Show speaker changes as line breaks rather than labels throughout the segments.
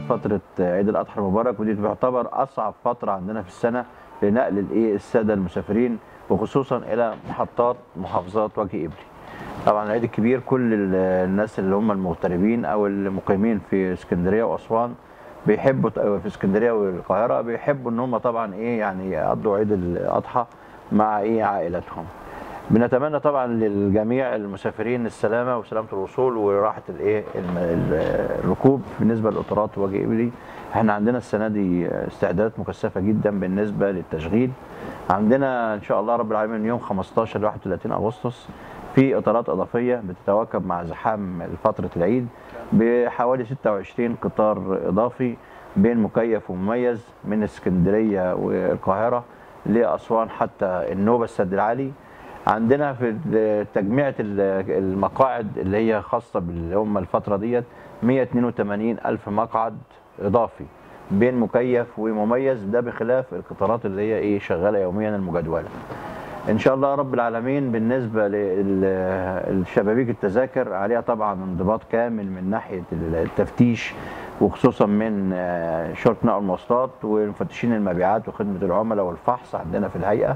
فتره عيد الاضحى المبارك ودي تعتبر اصعب فتره عندنا في السنه لنقل الايه الساده المسافرين وخصوصا الى محطات محافظات وجه ابلي. طبعا العيد الكبير كل ال- الناس اللي هم المغتربين او المقيمين في اسكندريه واسوان بيحبوا في اسكندريه والقاهره بيحبوا ان هم طبعا ايه يعني يقضوا عيد الاضحى مع ايه عائلاتهم. بنتمنى طبعا للجميع المسافرين السلامه وسلامه الوصول وراحه الايه الم- ال- الركوب بالنسبه للقطارات وجه ابلي احنا عندنا السنه دي استعدادات مكثفه جدا بالنسبه للتشغيل عندنا ان شاء الله رب العالمين من يوم 15 ل 31 اغسطس في اطارات اضافيه بتتواكب مع زحام فتره العيد بحوالي 26 قطار اضافي بين مكيف ومميز من اسكندريه والقاهره لاسوان حتى النوبه السد العالي عندنا في تجميعة ال- المقاعد اللي هي خاصة باللي هم الفترة ديت 182 ألف مقعد إضافي بين مكيف ومميز ده بخلاف القطارات اللي هي ايه شغالة يوميا المجدولة ان شاء الله رب العالمين بالنسبة للشبابيك التذاكر عليها طبعا انضباط كامل من ناحية التفتيش وخصوصا من آه، شرطة نقل المواصلات ومفتشين المبيعات وخدمة العملاء والفحص عندنا في الهيئة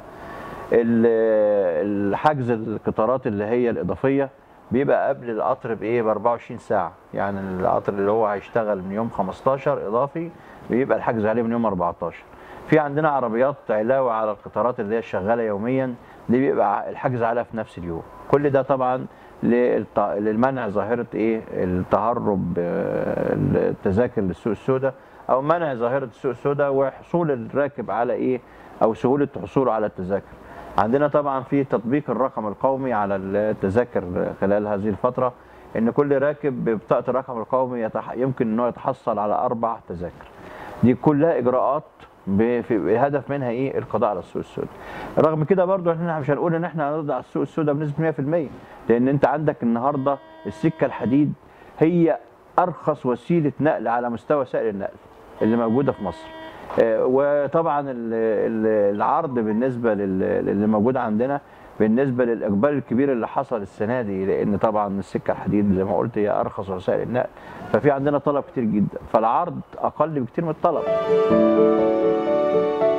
ال- الحجز القطارات اللي هي الاضافيه بيبقى قبل القطر بايه ب 24 ساعه يعني القطر اللي هو هيشتغل من يوم 15 اضافي بيبقى الحجز عليه من يوم 14 في عندنا عربيات علاوه على القطارات اللي هي شغاله يوميا دي بيبقى الحجز عليها في نفس اليوم كل ده طبعا للط- للمنع ظاهره ايه التهرب آه، التذاكر للسوق السوداء او منع ظاهره السوق السوداء وحصول الراكب على ايه او سهوله حصوله على التذاكر عندنا طبعا في تطبيق الرقم القومي على التذاكر خلال هذه الفتره ان كل راكب ببطاقه الرقم القومي يتح... يمكن انه يتحصل على اربع تذاكر دي كلها اجراءات ب- في بهدف منها ايه القضاء على السوق السوداء رغم كده برضو احنا مش هنقول ان احنا هنقضي على السوق السوداء بنسبه 100% لان انت عندك النهارده السكه الحديد هي ارخص وسيله نقل على مستوى وسائل النقل اللي موجوده في مصر آه، وطبعا ال- ال- العرض بالنسبه لل- للي موجود عندنا بالنسبه للاقبال الكبير اللي حصل السنه دي لان طبعا السكه الحديد زي ما قلت هي ارخص وسائل النقل ففي عندنا طلب كتير جدا فالعرض اقل بكتير من الطلب